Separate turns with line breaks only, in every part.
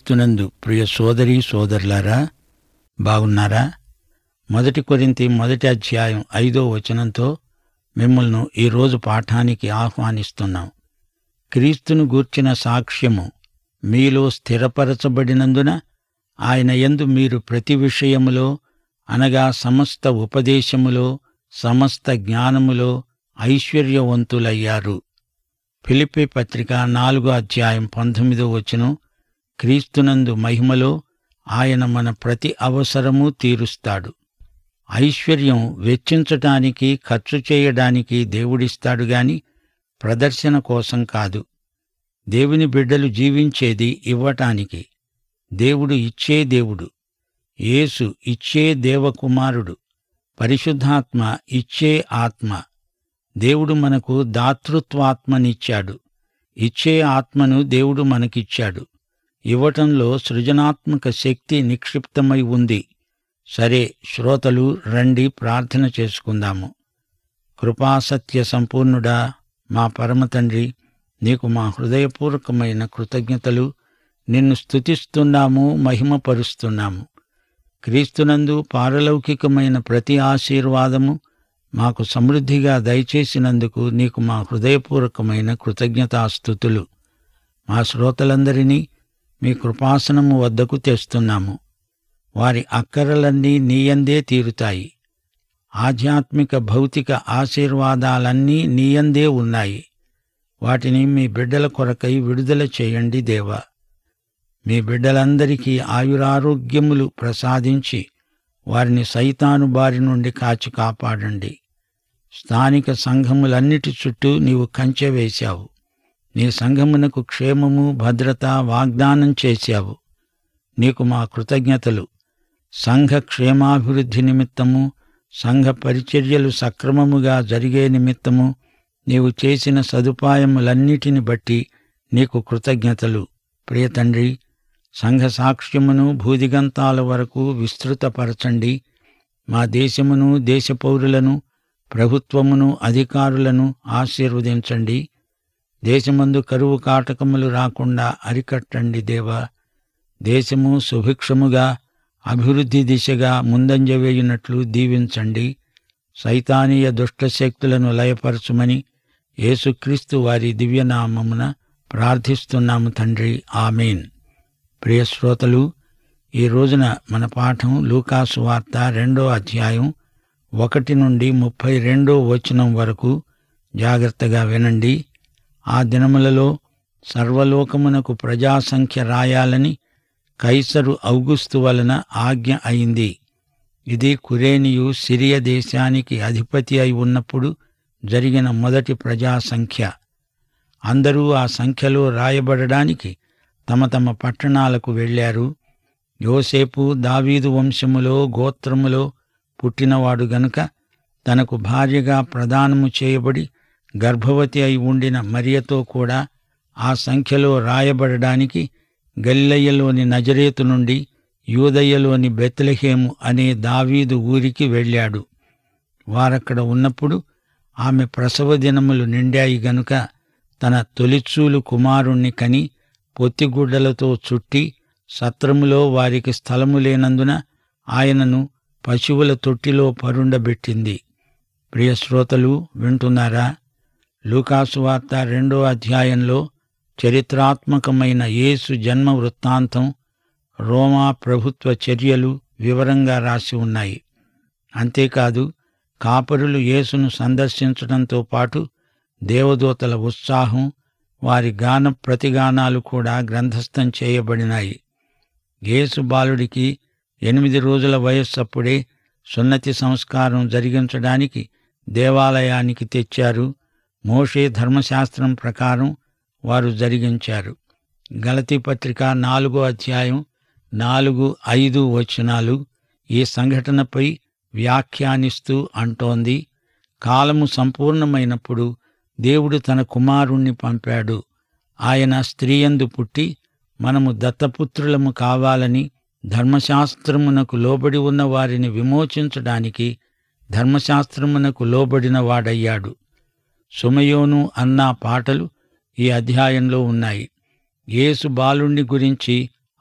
క్రీస్తునందు ప్రియ సోదరి సోదరులారా బాగున్నారా మొదటి కొరింతి మొదటి అధ్యాయం ఐదో వచనంతో మిమ్మల్ని ఈరోజు పాఠానికి ఆహ్వానిస్తున్నాం క్రీస్తును గూర్చిన సాక్ష్యము మీలో స్థిరపరచబడినందున ఆయన యందు మీరు ప్రతి విషయములో అనగా సమస్త ఉపదేశములో సమస్త జ్ఞానములో ఐశ్వర్యవంతులయ్యారు ఫిలిప్పి పత్రిక నాలుగో అధ్యాయం పంతొమ్మిదో వచనం క్రీస్తునందు మహిమలో ఆయన మన ప్రతి అవసరము తీరుస్తాడు ఐశ్వర్యం వెచ్చించటానికి ఖర్చు చేయడానికి దేవుడిస్తాడు గాని ప్రదర్శన కోసం కాదు దేవుని బిడ్డలు జీవించేది ఇవ్వటానికి దేవుడు ఇచ్చే దేవుడు యేసు ఇచ్చే దేవకుమారుడు పరిశుద్ధాత్మ ఇచ్చే ఆత్మ దేవుడు మనకు దాతృత్వాత్మనిచ్చాడు ఇచ్చే ఆత్మను దేవుడు మనకిచ్చాడు ఇవ్వటంలో సృజనాత్మక శక్తి నిక్షిప్తమై ఉంది సరే శ్రోతలు రండి ప్రార్థన చేసుకుందాము కృపాసత్య సంపూర్ణుడా మా పరమతండ్రి నీకు మా హృదయపూర్వకమైన కృతజ్ఞతలు నిన్ను స్తుతిస్తున్నాము మహిమపరుస్తున్నాము క్రీస్తునందు పారలౌకికమైన ప్రతి ఆశీర్వాదము మాకు సమృద్ధిగా దయచేసినందుకు నీకు మా హృదయపూర్వకమైన కృతజ్ఞతాస్థుతులు మా శ్రోతలందరినీ మీ కృపాసనము వద్దకు తెస్తున్నాము వారి అక్కరలన్నీ నీయందే తీరుతాయి ఆధ్యాత్మిక భౌతిక ఆశీర్వాదాలన్నీ నీయందే ఉన్నాయి వాటిని మీ బిడ్డల కొరకై విడుదల చేయండి దేవా మీ బిడ్డలందరికీ ఆయురారోగ్యములు ప్రసాదించి వారిని సైతాను బారి నుండి కాచి కాపాడండి స్థానిక సంఘములన్నిటి చుట్టూ నీవు కంచె వేశావు నీ సంఘమునకు క్షేమము భద్రత వాగ్దానం చేశావు నీకు మా కృతజ్ఞతలు సంఘ క్షేమాభివృద్ధి నిమిత్తము సంఘ పరిచర్యలు సక్రమముగా జరిగే నిమిత్తము నీవు చేసిన సదుపాయములన్నిటిని బట్టి నీకు కృతజ్ఞతలు ప్రియతండ్రి సంఘ సాక్ష్యమును భూదిగంతాల వరకు విస్తృతపరచండి మా దేశమును దేశ పౌరులను ప్రభుత్వమును అధికారులను ఆశీర్వదించండి దేశమందు కరువు కాటకములు రాకుండా అరికట్టండి దేవా దేశము సుభిక్షముగా అభివృద్ధి దిశగా ముందంజ వేయునట్లు దీవించండి సైతానీయ దుష్టశక్తులను లయపరచుమని యేసుక్రీస్తు వారి దివ్యనామమున ప్రార్థిస్తున్నాము తండ్రి ఆమెన్ ప్రియ శ్రోతలు ఈ రోజున మన పాఠం లూకాసు వార్త రెండో అధ్యాయం ఒకటి నుండి ముప్పై రెండో వచనం వరకు జాగ్రత్తగా వినండి ఆ దినములలో సర్వలోకమునకు ప్రజాసంఖ్య రాయాలని కైసరు ఔగుస్తు వలన ఆజ్ఞ అయింది ఇది కురేనియు సిరియ దేశానికి అధిపతి అయి ఉన్నప్పుడు జరిగిన మొదటి ప్రజాసంఖ్య అందరూ ఆ సంఖ్యలో రాయబడడానికి తమ తమ పట్టణాలకు వెళ్ళారు యోసేపు దావీదు వంశములో గోత్రములో పుట్టినవాడు గనుక తనకు భార్యగా ప్రదానము చేయబడి గర్భవతి అయి ఉండిన మరియతో కూడా ఆ సంఖ్యలో రాయబడడానికి గల్లయ్యలోని నజరేతు నుండి యూదయ్యలోని బెత్లెహేము అనే దావీదు ఊరికి వెళ్ళాడు వారక్కడ ఉన్నప్పుడు ఆమె ప్రసవ దినములు నిండాయి గనుక తన తొలిచూలు కుమారుణ్ణి కని పొత్తిగుడ్డలతో చుట్టి సత్రములో వారికి స్థలము లేనందున ఆయనను పశువుల తొట్టిలో పరుండబెట్టింది ప్రియ శ్రోతలు వింటున్నారా లూకాసు వార్త రెండో అధ్యాయంలో చరిత్రాత్మకమైన యేసు జన్మ వృత్తాంతం రోమా ప్రభుత్వ చర్యలు వివరంగా రాసి ఉన్నాయి అంతేకాదు కాపరులు యేసును సందర్శించడంతో పాటు దేవదూతల ఉత్సాహం వారి గాన ప్రతిగానాలు కూడా గ్రంథస్థం చేయబడినాయి యేసు బాలుడికి ఎనిమిది రోజుల వయస్సప్పుడే సున్నతి సంస్కారం జరిగించడానికి దేవాలయానికి తెచ్చారు మోషే ధర్మశాస్త్రం ప్రకారం వారు జరిగించారు గలతీ పత్రిక నాలుగో అధ్యాయం నాలుగు ఐదు వచనాలు ఈ సంఘటనపై వ్యాఖ్యానిస్తూ అంటోంది కాలము సంపూర్ణమైనప్పుడు దేవుడు తన కుమారుణ్ణి పంపాడు ఆయన స్త్రీయందు పుట్టి మనము దత్తపుత్రులము కావాలని ధర్మశాస్త్రమునకు లోబడి ఉన్న వారిని విమోచించడానికి ధర్మశాస్త్రమునకు లోబడిన వాడయ్యాడు సుమయోను అన్న పాటలు ఈ అధ్యాయంలో ఉన్నాయి యేసు బాలుణ్ణి గురించి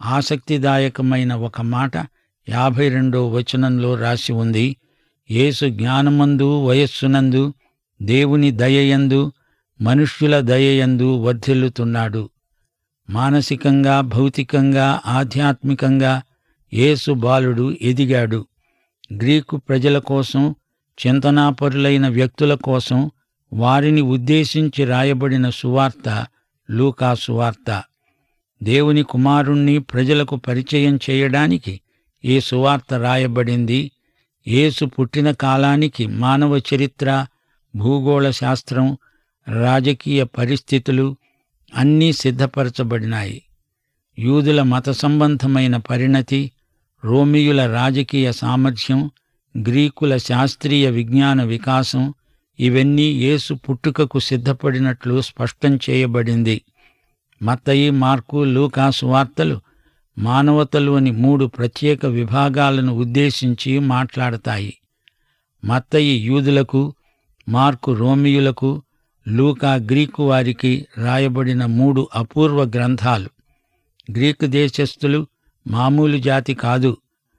ఆసక్తిదాయకమైన ఒక మాట యాభై రెండో వచనంలో రాసి ఉంది యేసు జ్ఞానమందు వయస్సునందు దేవుని దయయందు మనుష్యుల దయయందు వర్ధిల్లుతున్నాడు మానసికంగా భౌతికంగా ఆధ్యాత్మికంగా యేసు బాలుడు ఎదిగాడు గ్రీకు ప్రజల కోసం చింతనాపరులైన వ్యక్తుల కోసం వారిని ఉద్దేశించి రాయబడిన సువార్త లూకా సువార్త దేవుని కుమారుణ్ణి ప్రజలకు పరిచయం చేయడానికి ఈ సువార్త రాయబడింది యేసు పుట్టిన కాలానికి మానవ చరిత్ర భూగోళ శాస్త్రం రాజకీయ పరిస్థితులు అన్నీ సిద్ధపరచబడినాయి యూదుల మత సంబంధమైన పరిణతి రోమియుల రాజకీయ సామర్థ్యం గ్రీకుల శాస్త్రీయ విజ్ఞాన వికాసం ఇవన్నీ యేసు పుట్టుకకు సిద్ధపడినట్లు స్పష్టం చేయబడింది మత్తయి మార్కు లూకాసు వార్తలు మానవతలోని మూడు ప్రత్యేక విభాగాలను ఉద్దేశించి మాట్లాడతాయి మత్తయి యూదులకు మార్కు రోమియులకు లూకా గ్రీకు వారికి రాయబడిన మూడు అపూర్వ గ్రంథాలు గ్రీకు దేశస్థులు మామూలు జాతి కాదు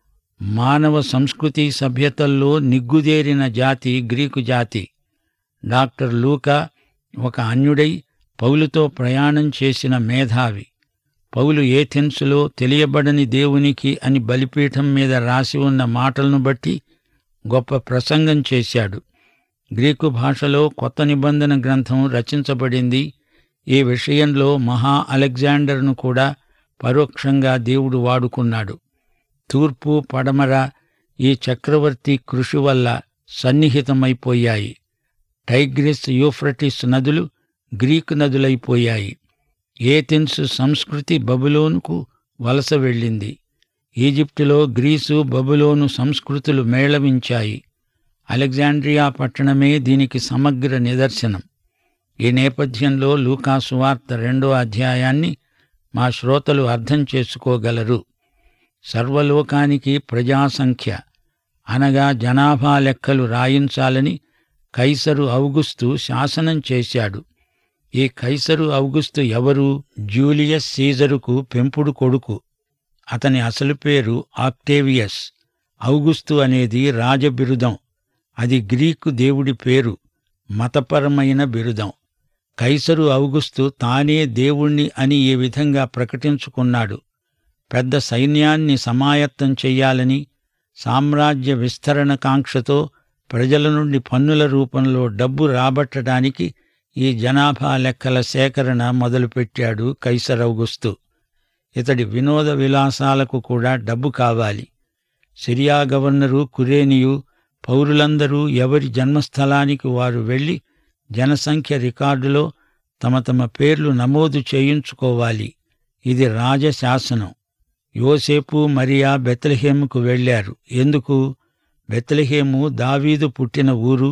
మానవ సంస్కృతి సభ్యతల్లో నిగ్గుదేరిన జాతి గ్రీకు జాతి డాక్టర్ లూకా ఒక అన్యుడై పౌలుతో ప్రయాణం చేసిన మేధావి పౌలు ఏథెన్సులో తెలియబడని దేవునికి అని బలిపీఠం మీద రాసి ఉన్న మాటలను బట్టి గొప్ప ప్రసంగం చేశాడు గ్రీకు భాషలో కొత్త నిబంధన గ్రంథం రచించబడింది ఈ విషయంలో మహా అలెగ్జాండర్ను కూడా పరోక్షంగా దేవుడు వాడుకున్నాడు తూర్పు పడమర ఈ చక్రవర్తి కృషి వల్ల సన్నిహితమైపోయాయి టైగ్రిస్ యూఫ్రటిస్ నదులు గ్రీకు నదులైపోయాయి ఏథెన్స్ సంస్కృతి బబులోనుకు వలస వెళ్ళింది ఈజిప్టులో గ్రీసు బబులోను సంస్కృతులు మేళవించాయి అలెగ్జాండ్రియా పట్టణమే దీనికి సమగ్ర నిదర్శనం ఈ నేపథ్యంలో లూకా సువార్త రెండో అధ్యాయాన్ని మా శ్రోతలు అర్థం చేసుకోగలరు సర్వలోకానికి ప్రజాసంఖ్య అనగా జనాభా లెక్కలు రాయించాలని కైసరు ఔగుస్తు శాసనం చేశాడు ఈ కైసరు ఔగుస్తు ఎవరు జూలియస్ సీజరుకు పెంపుడు కొడుకు అతని అసలు పేరు ఆక్టేవియస్ ఔగుస్తు అనేది రాజబిరుదం అది గ్రీకు దేవుడి పేరు మతపరమైన బిరుదం కైసరు ఔగుస్తు తానే దేవుణ్ణి అని ఈ విధంగా ప్రకటించుకున్నాడు పెద్ద సైన్యాన్ని సమాయత్తం చెయ్యాలని సామ్రాజ్య విస్తరణ కాంక్షతో ప్రజల నుండి పన్నుల రూపంలో డబ్బు రాబట్టడానికి ఈ జనాభా లెక్కల సేకరణ మొదలుపెట్టాడు కైసరౌగుస్తు ఇతడి వినోద విలాసాలకు కూడా డబ్బు కావాలి సిరియా గవర్నరు కురేనియు పౌరులందరూ ఎవరి జన్మస్థలానికి వారు వెళ్లి జనసంఖ్య రికార్డులో తమ తమ పేర్లు నమోదు చేయించుకోవాలి ఇది రాజశాసనం యోసేపు మరియా బెత్లహేముకు వెళ్లారు ఎందుకు బెత్లహేము దావీదు పుట్టిన ఊరు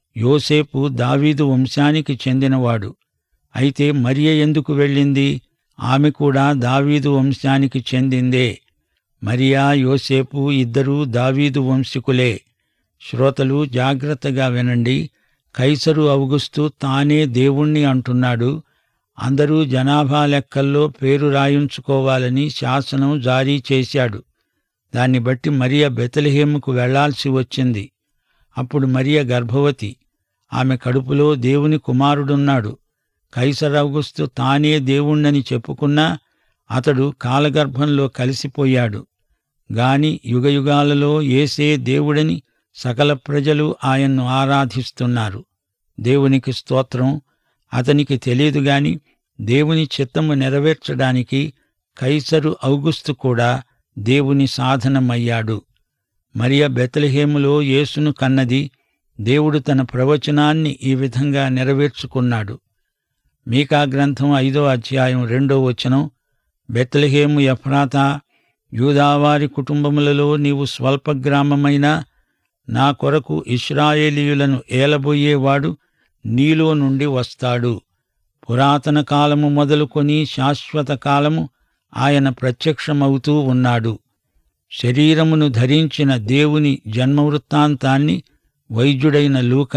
యోసేపు దావీదు వంశానికి చెందినవాడు అయితే మరియ ఎందుకు వెళ్ళింది ఆమె కూడా దావీదు వంశానికి చెందిందే మరియా యోసేపు ఇద్దరూ దావీదు వంశికులే శ్రోతలు జాగ్రత్తగా వినండి కైసరు అవగుస్తూ తానే దేవుణ్ణి అంటున్నాడు అందరూ జనాభా లెక్కల్లో పేరు రాయించుకోవాలని శాసనం జారీ చేశాడు దాన్ని బట్టి మరియ బెతలహేముకు వెళ్లాల్సి వచ్చింది అప్పుడు మరియ గర్భవతి ఆమె కడుపులో దేవుని కుమారుడున్నాడు కైసరౌగుస్తు తానే దేవుణ్ణని చెప్పుకున్నా అతడు కాలగర్భంలో కలిసిపోయాడు గాని యుగయుగాలలో ఏసే దేవుడని సకల ప్రజలు ఆయన్ను ఆరాధిస్తున్నారు దేవునికి స్తోత్రం అతనికి తెలియదు గాని దేవుని చిత్తము నెరవేర్చడానికి కైసరు ఔగుస్తు కూడా దేవుని సాధనమయ్యాడు మరియ బెతలహేములో యేసును కన్నది దేవుడు తన ప్రవచనాన్ని ఈ విధంగా నెరవేర్చుకున్నాడు మీకా గ్రంథం ఐదో అధ్యాయం రెండో వచనం బెత్లహేము ఎఫ్రాతా యూదావారి కుటుంబములలో నీవు స్వల్ప గ్రామమైనా నా కొరకు ఇస్రాయేలీయులను ఏలబోయేవాడు నీలో నుండి వస్తాడు పురాతన కాలము మొదలుకొని శాశ్వత కాలము ఆయన ప్రత్యక్షమవుతూ ఉన్నాడు శరీరమును ధరించిన దేవుని జన్మవృత్తాంతాన్ని వైద్యుడైన లూక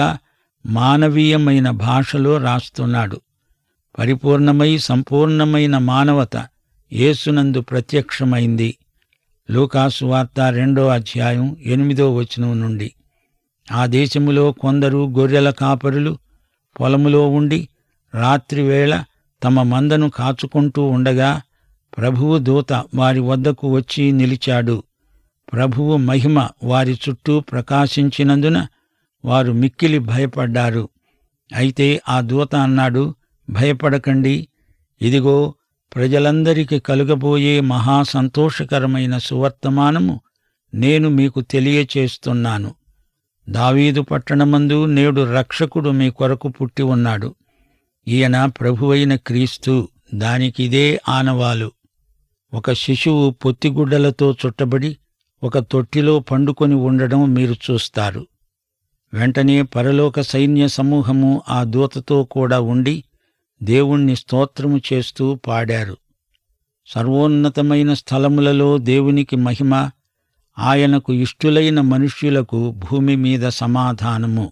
మానవీయమైన భాషలో రాస్తున్నాడు పరిపూర్ణమై సంపూర్ణమైన మానవత యేసునందు ప్రత్యక్షమైంది లూకాసు వార్త రెండో అధ్యాయం ఎనిమిదో వచనం నుండి ఆ దేశములో కొందరు గొర్రెల కాపరులు పొలములో ఉండి రాత్రివేళ తమ మందను కాచుకుంటూ ఉండగా ప్రభువు దూత వారి వద్దకు వచ్చి నిలిచాడు ప్రభువు మహిమ వారి చుట్టూ ప్రకాశించినందున వారు మిక్కిలి భయపడ్డారు అయితే ఆ దూత అన్నాడు భయపడకండి ఇదిగో ప్రజలందరికీ కలుగబోయే మహా సంతోషకరమైన సువర్తమానము నేను మీకు తెలియచేస్తున్నాను దావీదు పట్టణమందు నేడు రక్షకుడు మీ కొరకు పుట్టి ఉన్నాడు ఈయన ప్రభువైన క్రీస్తు దానికిదే ఆనవాలు ఒక శిశువు పొత్తిగుడ్డలతో చుట్టబడి ఒక తొట్టిలో పండుకొని ఉండడం మీరు చూస్తారు వెంటనే పరలోక సైన్య సమూహము ఆ దూతతో కూడా ఉండి దేవుణ్ణి స్తోత్రము చేస్తూ పాడారు సర్వోన్నతమైన స్థలములలో దేవునికి మహిమ ఆయనకు ఇష్టులైన మనుష్యులకు భూమి మీద సమాధానము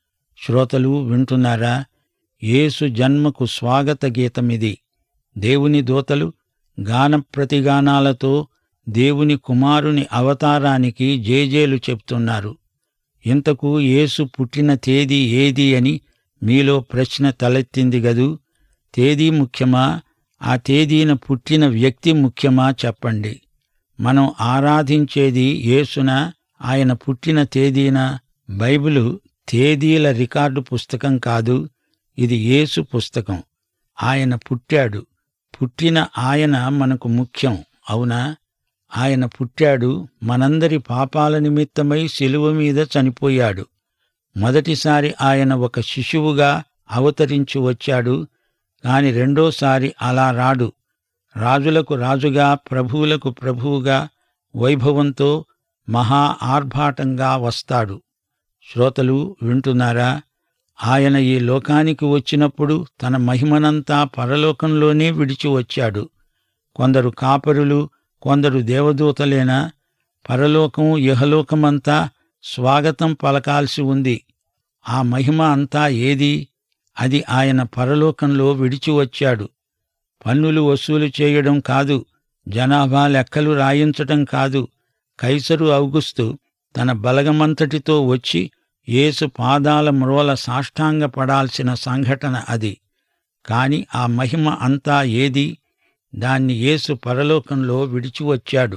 శ్రోతలు వింటున్నారా యేసు జన్మకు స్వాగత గీతమిది దేవుని దూతలు గాన ప్రతిగానాలతో దేవుని కుమారుని అవతారానికి జేజేలు చెప్తున్నారు ఇంతకు యేసు పుట్టిన తేదీ ఏది అని మీలో ప్రశ్న తలెత్తింది గదూ తేదీ ముఖ్యమా ఆ తేదీన పుట్టిన వ్యక్తి ముఖ్యమా చెప్పండి మనం ఆరాధించేది యేసున ఆయన పుట్టిన తేదీన బైబిలు తేదీల రికార్డు పుస్తకం కాదు ఇది యేసు పుస్తకం ఆయన పుట్టాడు పుట్టిన ఆయన మనకు ముఖ్యం అవునా ఆయన పుట్టాడు మనందరి పాపాల నిమిత్తమై శిలువ మీద చనిపోయాడు మొదటిసారి ఆయన ఒక శిశువుగా అవతరించి వచ్చాడు కాని రెండోసారి అలా రాడు రాజులకు రాజుగా ప్రభువులకు ప్రభువుగా వైభవంతో మహా ఆర్భాటంగా వస్తాడు శ్రోతలు వింటున్నారా ఆయన ఈ లోకానికి వచ్చినప్పుడు తన మహిమనంతా పరలోకంలోనే విడిచి వచ్చాడు కొందరు కాపరులు కొందరు దేవదూతలేనా పరలోకం ఇహలోకమంతా స్వాగతం పలకాల్సి ఉంది ఆ మహిమ అంతా ఏది అది ఆయన పరలోకంలో విడిచి వచ్చాడు పన్నులు వసూలు చేయడం కాదు జనాభా లెక్కలు రాయించటం కాదు కైసరు ఔగుస్తు తన బలగమంతటితో వచ్చి యేసు పాదాల మ్రోల సాష్టాంగ పడాల్సిన సంఘటన అది కాని ఆ మహిమ అంతా ఏది దాన్ని యేసు పరలోకంలో విడిచి వచ్చాడు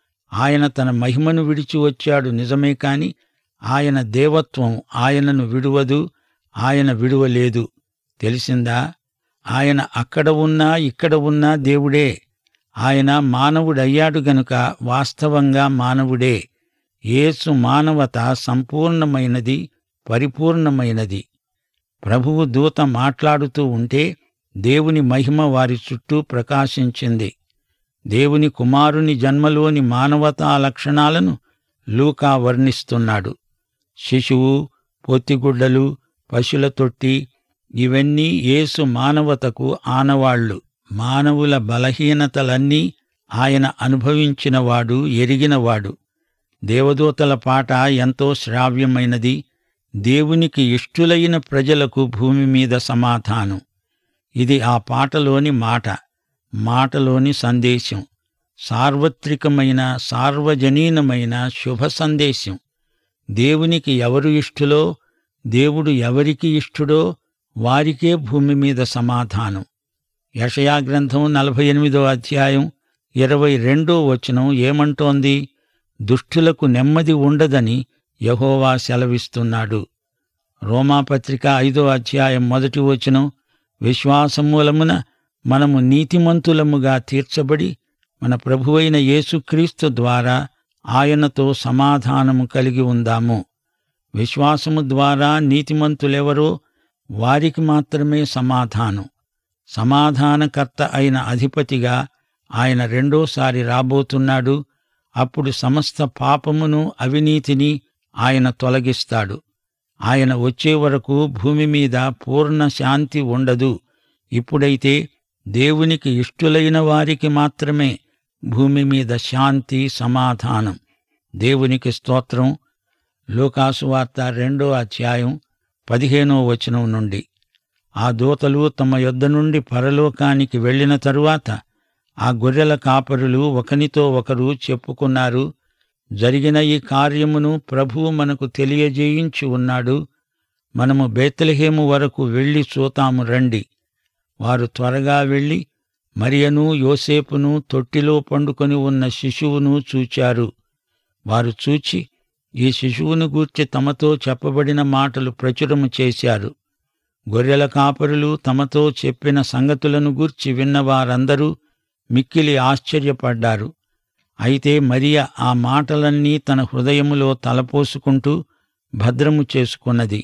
ఆయన తన మహిమను విడిచి వచ్చాడు నిజమే కాని ఆయన దేవత్వం ఆయనను విడువదు ఆయన విడువలేదు తెలిసిందా ఆయన అక్కడ ఉన్నా ఇక్కడ ఉన్నా దేవుడే ఆయన మానవుడయ్యాడు గనుక వాస్తవంగా మానవుడే యేసు మానవత సంపూర్ణమైనది పరిపూర్ణమైనది ప్రభువు దూత మాట్లాడుతూ ఉంటే దేవుని మహిమ వారి చుట్టూ ప్రకాశించింది దేవుని కుమారుని జన్మలోని మానవతా లక్షణాలను లూకా వర్ణిస్తున్నాడు శిశువు పొత్తిగుడ్డలు పశుల తొట్టి ఇవన్నీ యేసు మానవతకు ఆనవాళ్లు మానవుల బలహీనతలన్నీ ఆయన అనుభవించినవాడు ఎరిగినవాడు దేవదూతల పాట ఎంతో శ్రావ్యమైనది దేవునికి ఇష్టులైన ప్రజలకు భూమి మీద సమాధానం ఇది ఆ పాటలోని మాట మాటలోని సందేశం సార్వత్రికమైన సార్వజనీనమైన శుభ సందేశం దేవునికి ఎవరు ఇష్టులో దేవుడు ఎవరికి ఇష్టుడో వారికే భూమి మీద సమాధానం యషయా గ్రంథం నలభై ఎనిమిదో అధ్యాయం ఇరవై రెండో వచనం ఏమంటోంది దుష్టులకు నెమ్మది ఉండదని యహోవా సెలవిస్తున్నాడు రోమాపత్రిక ఐదో అధ్యాయం మొదటి వచనం విశ్వాసమూలమున మనము నీతిమంతులముగా తీర్చబడి మన ప్రభువైన యేసుక్రీస్తు ద్వారా ఆయనతో సమాధానము కలిగి ఉందాము విశ్వాసము ద్వారా నీతిమంతులెవరో వారికి మాత్రమే సమాధానం సమాధానకర్త అయిన అధిపతిగా ఆయన రెండోసారి రాబోతున్నాడు అప్పుడు సమస్త పాపమును అవినీతిని ఆయన తొలగిస్తాడు ఆయన వచ్చే వరకు భూమి మీద పూర్ణ శాంతి ఉండదు ఇప్పుడైతే దేవునికి ఇష్టులైన వారికి మాత్రమే భూమి మీద శాంతి సమాధానం దేవునికి స్తోత్రం లూకాసు వార్త రెండో అధ్యాయం పదిహేనో వచనం నుండి ఆ దూతలు తమ యొద్ద నుండి పరలోకానికి వెళ్ళిన తరువాత ఆ గొర్రెల కాపరులు ఒకనితో ఒకరు చెప్పుకున్నారు జరిగిన ఈ కార్యమును ప్రభువు మనకు తెలియజేయించి ఉన్నాడు మనము బేత్లెహేము వరకు వెళ్ళి చూతాము రండి వారు త్వరగా వెళ్ళి మరియను యోసేపును తొట్టిలో పండుకొని ఉన్న శిశువును చూచారు వారు చూచి ఈ శిశువును గూర్చి తమతో చెప్పబడిన మాటలు ప్రచురము చేశారు గొర్రెల కాపరులు తమతో చెప్పిన సంగతులను గూర్చి విన్న వారందరూ మిక్కిలి ఆశ్చర్యపడ్డారు అయితే మరియ ఆ మాటలన్నీ తన హృదయములో తలపోసుకుంటూ భద్రము చేసుకున్నది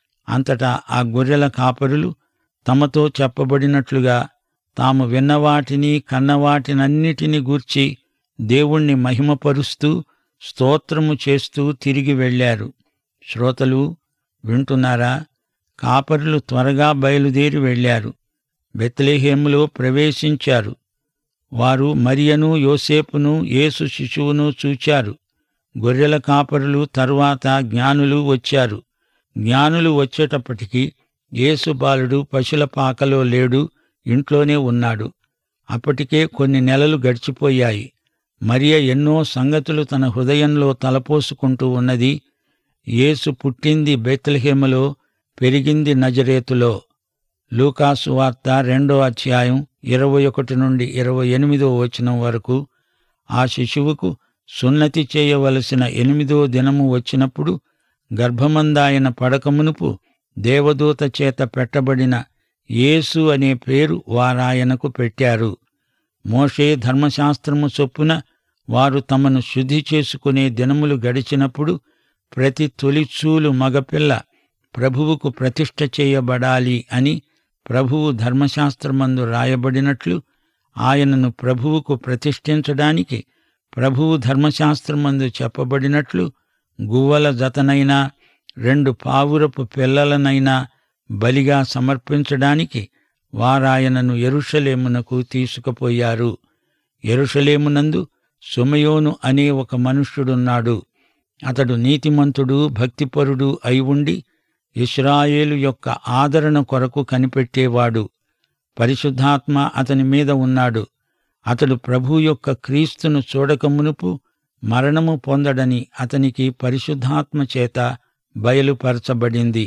అంతటా ఆ గొర్రెల కాపరులు తమతో చెప్పబడినట్లుగా తాము విన్నవాటిని కన్నవాటినన్నిటిని గూర్చి దేవుణ్ణి మహిమపరుస్తూ స్తోత్రము చేస్తూ తిరిగి వెళ్ళారు శ్రోతలు వింటున్నారా కాపరులు త్వరగా బయలుదేరి వెళ్ళారు బెత్లెహేములో ప్రవేశించారు వారు మరియను యోసేపును యేసు శిశువును చూచారు గొర్రెల కాపరులు తరువాత జ్ఞానులు వచ్చారు జ్ఞానులు వచ్చేటప్పటికి యేసు బాలుడు పశుల పాకలో లేడు ఇంట్లోనే ఉన్నాడు అప్పటికే కొన్ని నెలలు గడిచిపోయాయి మరియ ఎన్నో సంగతులు తన హృదయంలో తలపోసుకుంటూ ఉన్నది యేసు పుట్టింది బెత్లెహేములో పెరిగింది నజరేతులో లూకాసు వార్త రెండో అధ్యాయం ఇరవై ఒకటి నుండి ఇరవై ఎనిమిదో వచనం వరకు ఆ శిశువుకు సున్నతి చేయవలసిన ఎనిమిదో దినము వచ్చినప్పుడు గర్భమందాయన పడకమునుపు దేవదూత చేత పెట్టబడిన యేసు అనే పేరు వారాయనకు పెట్టారు మోషే ధర్మశాస్త్రము చొప్పున వారు తమను శుద్ధి చేసుకునే దినములు గడిచినప్పుడు ప్రతి తొలిచూలు మగపిల్ల ప్రభువుకు ప్రతిష్ఠ చేయబడాలి అని ప్రభువు ధర్మశాస్త్రమందు రాయబడినట్లు ఆయనను ప్రభువుకు ప్రతిష్ఠించడానికి ప్రభువు ధర్మశాస్త్రమందు చెప్పబడినట్లు గువ్వల జతనైనా రెండు పావురపు పిల్లలనైనా బలిగా సమర్పించడానికి వారాయనను ఎరుషలేమునకు తీసుకుపోయారు ఎరుషలేమునందు సుమయోను అనే ఒక మనుష్యుడున్నాడు అతడు నీతిమంతుడు భక్తిపరుడు అయి ఉండి ఇస్రాయేలు యొక్క ఆదరణ కొరకు కనిపెట్టేవాడు పరిశుద్ధాత్మ అతని మీద ఉన్నాడు అతడు ప్రభు యొక్క క్రీస్తును చూడకమునుపు మరణము పొందడని అతనికి పరిశుద్ధాత్మ చేత బయలుపరచబడింది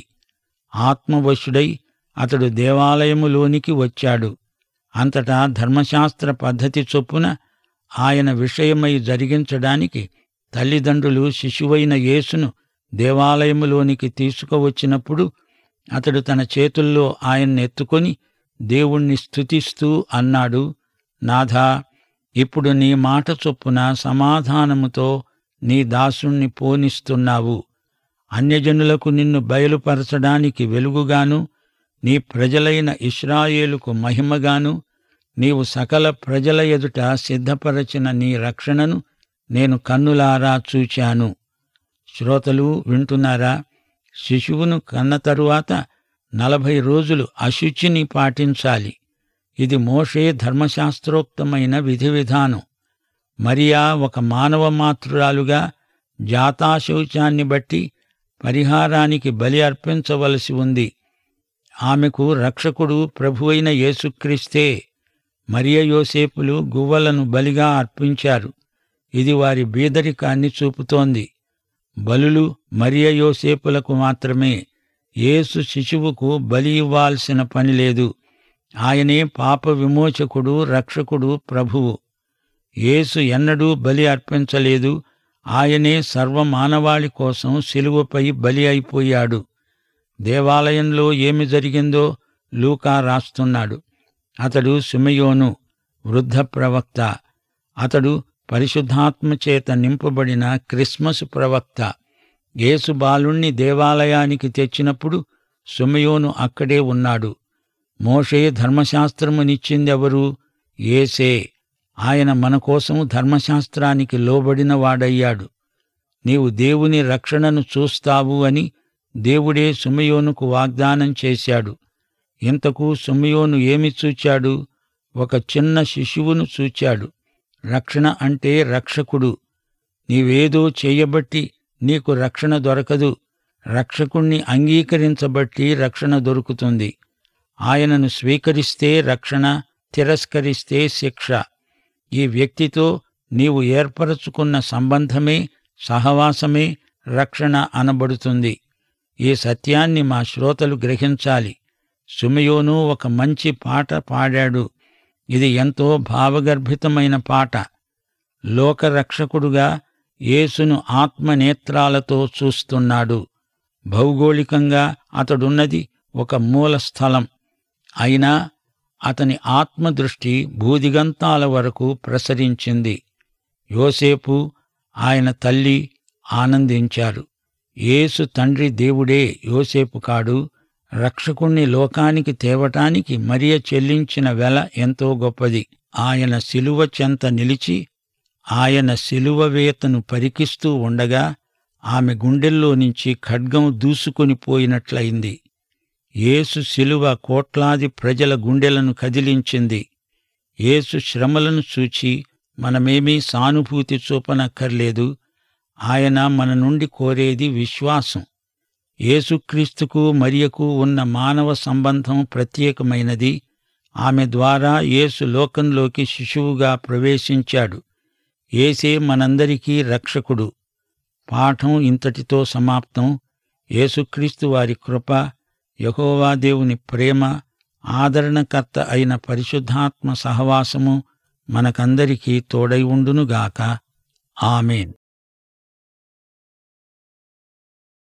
ఆత్మవశుడై అతడు దేవాలయములోనికి వచ్చాడు అంతటా ధర్మశాస్త్ర పద్ధతి చొప్పున ఆయన విషయమై జరిగించడానికి తల్లిదండ్రులు శిశువైన యేసును దేవాలయములోనికి తీసుకువచ్చినప్పుడు అతడు తన చేతుల్లో ఆయన్ని ఎత్తుకొని దేవుణ్ణి స్తుతిస్తూ అన్నాడు నాథా ఇప్పుడు నీ మాట చొప్పున సమాధానముతో నీ దాసుణ్ణి పోనిస్తున్నావు అన్యజనులకు నిన్ను బయలుపరచడానికి వెలుగుగాను నీ ప్రజలైన ఇస్రాయేలుకు మహిమగాను నీవు సకల ప్రజల ఎదుట సిద్ధపరచిన నీ రక్షణను నేను కన్నులారా చూచాను శ్రోతలు వింటున్నారా శిశువును కన్న తరువాత నలభై రోజులు అశుచిని పాటించాలి ఇది మోషే ధర్మశాస్త్రోక్తమైన విధి విధానం మరియా ఒక మానవ మాతృరాలుగా జాతాశౌచాన్ని బట్టి పరిహారానికి బలి అర్పించవలసి ఉంది ఆమెకు రక్షకుడు ప్రభువైన యేసుక్రీస్తే మరియ యోసేపులు గువ్వలను బలిగా అర్పించారు ఇది వారి బీదరికాన్ని చూపుతోంది బలులు మరియ యోసేపులకు మాత్రమే యేసు శిశువుకు బలి ఇవ్వాల్సిన పని లేదు ఆయనే పాప విమోచకుడు రక్షకుడు ప్రభువు యేసు ఎన్నడూ బలి అర్పించలేదు ఆయనే సర్వమానవాళి కోసం శిలువపై బలి అయిపోయాడు దేవాలయంలో ఏమి జరిగిందో లూకా రాస్తున్నాడు అతడు సుమయోను వృద్ధ ప్రవక్త అతడు పరిశుద్ధాత్మ చేత నింపబడిన క్రిస్మస్ ప్రవక్త యేసు బాలుణ్ణి దేవాలయానికి తెచ్చినప్పుడు సుమయోను అక్కడే ఉన్నాడు మోషే ధర్మశాస్త్రమునిచ్చిందెవరు ఏసే ఆయన మన కోసం ధర్మశాస్త్రానికి లోబడిన వాడయ్యాడు నీవు దేవుని రక్షణను చూస్తావు అని దేవుడే సుమయోనుకు వాగ్దానం చేశాడు ఇంతకు సుమయోను ఏమి చూచాడు ఒక చిన్న శిశువును చూచాడు రక్షణ అంటే రక్షకుడు నీవేదో చేయబట్టి నీకు రక్షణ దొరకదు రక్షకుణ్ణి అంగీకరించబట్టి రక్షణ దొరుకుతుంది ఆయనను స్వీకరిస్తే రక్షణ తిరస్కరిస్తే శిక్ష ఈ వ్యక్తితో నీవు ఏర్పరచుకున్న సంబంధమే సహవాసమే రక్షణ అనబడుతుంది ఈ సత్యాన్ని మా శ్రోతలు గ్రహించాలి సుమయోను ఒక మంచి పాట పాడాడు ఇది ఎంతో భావగర్భితమైన పాట లోకరక్షకుడుగా యేసును ఆత్మనేత్రాలతో చూస్తున్నాడు భౌగోళికంగా అతడున్నది ఒక మూల స్థలం అయినా అతని ఆత్మదృష్టి భూదిగంతాల వరకు ప్రసరించింది యోసేపు ఆయన తల్లి ఆనందించారు యేసు తండ్రి దేవుడే యోసేపు కాడు రక్షకుణ్ణి లోకానికి తేవటానికి మరియ చెల్లించిన వెల ఎంతో గొప్పది ఆయన శిలువ చెంత నిలిచి ఆయన శిలువ వేతను పరికిస్తూ ఉండగా ఆమె గుండెల్లో నుంచి ఖడ్గం దూసుకొని పోయినట్లయింది యేసు శిలువ కోట్లాది ప్రజల గుండెలను కదిలించింది యేసు శ్రమలను చూచి మనమేమీ సానుభూతి చూపనక్కర్లేదు ఆయన మన నుండి కోరేది విశ్వాసం యేసుక్రీస్తుకు మరియకు ఉన్న మానవ సంబంధం ప్రత్యేకమైనది ఆమె ద్వారా యేసు లోకంలోకి శిశువుగా ప్రవేశించాడు ఏసే మనందరికీ రక్షకుడు పాఠం ఇంతటితో సమాప్తం యేసుక్రీస్తు వారి కృప యహోవా దేవుని ప్రేమ ఆదరణకర్త అయిన పరిశుద్ధాత్మ సహవాసము మనకందరికీ తోడై ఉండునుగాక ఆమెన్